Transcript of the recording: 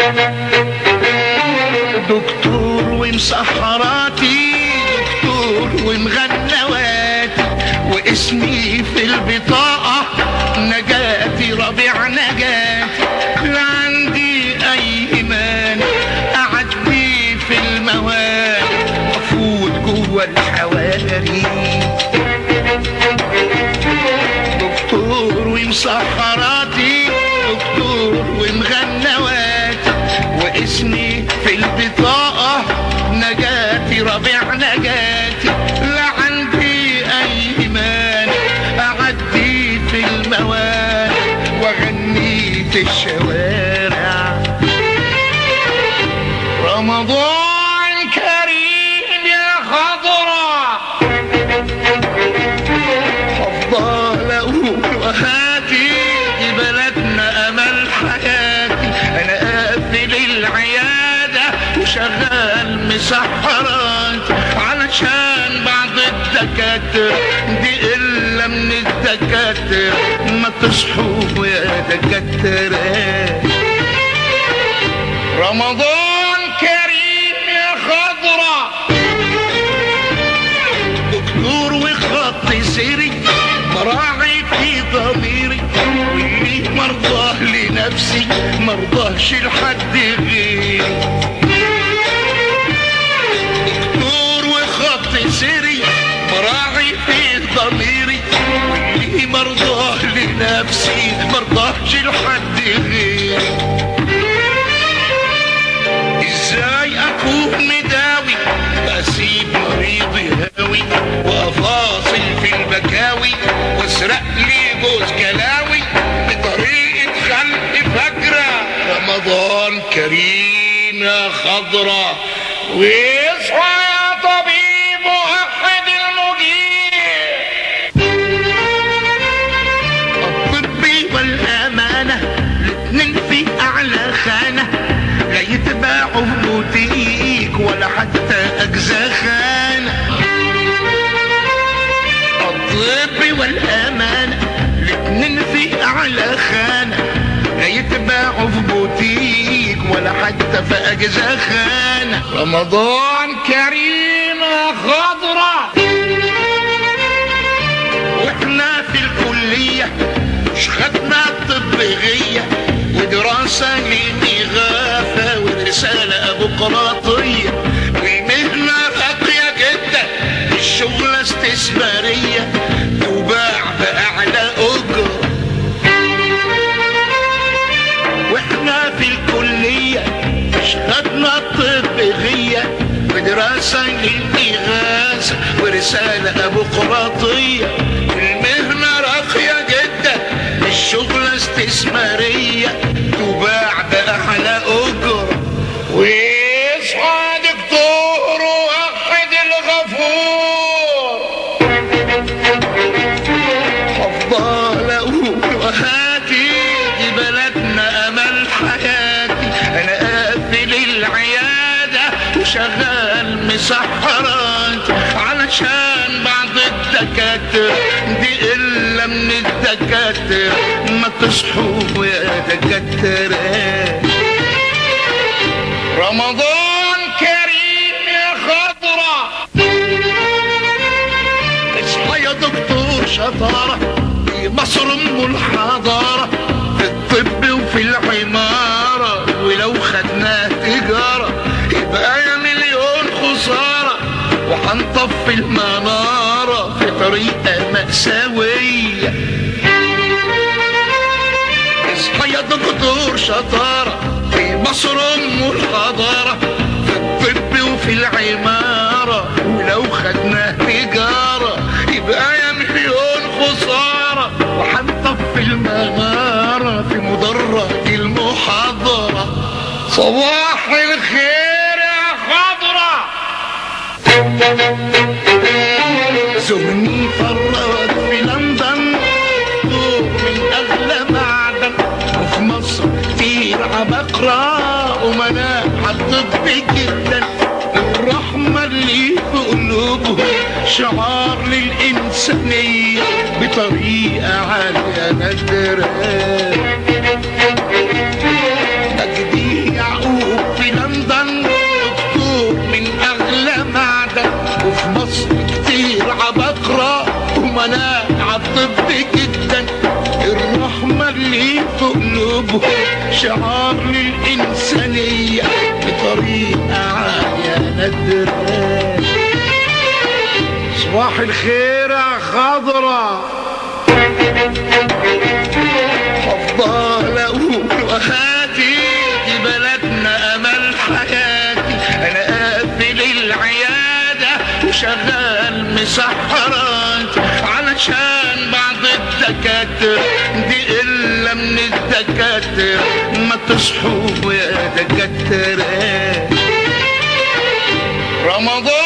دكتور ومسحراتي دكتور ومغنواتي واسمي في البطاقة نجاتي ربيع نجاتي لا عندي أي إيمان أعدي في المواد أفوت جوه الحواري دكتور ومسحراتي دكتور ومغنواتي واسمي في البطاقة نجاتي ربيع نجاتي لا عندي أي إيمان أعدي في المواد وأغني في الشوارع رمضان كريم يا خضرا افضل اقول وهاتي دي بلدنا امل حياتي انا قافل العياده وشغال مسحرات علشان بعض الدكاتره دي الا من الدكاتره ما تصحوا يا دكاتره رمضان كريم يا خضرا دكتور وخط سيري براعي في ضميري واللي مرضاه لنفسي مرضاهش لحد غيري دكتور وخط سيري براعي في ضميري واللي مرضاه لنفسي مرضاهش لحد غيري ازاي اكون مداوي اسيب مريضي هاوي وافاصل في البكاوي واسرق لي جوز كلاوي بطريقة خلق فجرة رمضان كريم يا خضرة واصحى يا طبيب وحد المجيب الطب والأمانة الاتنين في أعلى خانة لا يتباعوا في بوتيك ولا حتى أجزاء خانة الطب والأمانة الاتنين في أعلى خانة لا يتباعوا في بوتيك ولا حتى في أجزاء خانة رمضان كريم يا خضرة واحنا في الكلية مش خدنا طبية ودراسة للإغاثة ورسالة أبوقراطية والمهنة راقية جدا الشغلة استثمارية تباع بأعلى أجر واحنا في الكلية مش خدنا الطبية ودراسة للإغاثة ورسالة أبوقراطية المهنة راقية جدا الشغلة استثمارية تباع بأعلى أجر واصحى دكتور وحد الغفور افضل اقول وهاتي دي بلدنا امل حياتي انا قافل العياده وشغال مسحرات علشان بعض الدكاتره دي الا من الدكاتره ما تصحوا يا دكاتره رمضان كريم يا خضره اصحى يا دكتور شطارة في مصر ام الحضارة في الطب وفي العمارة ولو خدناه تجارة يبقى يا مليون خسارة وهنطفي المنارة في طريقة مأساوية اصحى يا دكتور شطارة في مصر ام الحضارة في الطب وفي العمارة ولو خدناه تجارة يبقى يا مليون خسارة وهنطفي المغارة في مدرج المحاضرة صباح الخير يا خضرة زرني فراد في لندن دور من اغلى معدن وفي مصر كتير عبقرة ومناح الطب جدا الرحمة اللي في قلوبهم شعار للإنسانية بطريقة عالية نادرة مجدي يعقوب اللي في قلوبهم شعار للإنسانية بطريقة عالية نادرة صباح الخير يا خضرة هفضل اقول وهادي دي بلدنا امل حياتي انا قافل العيادة وشغال مسحرات علشان بعض الدكاترة دي الا من الدكاترة ما تصحوا يا دكاترة رمضان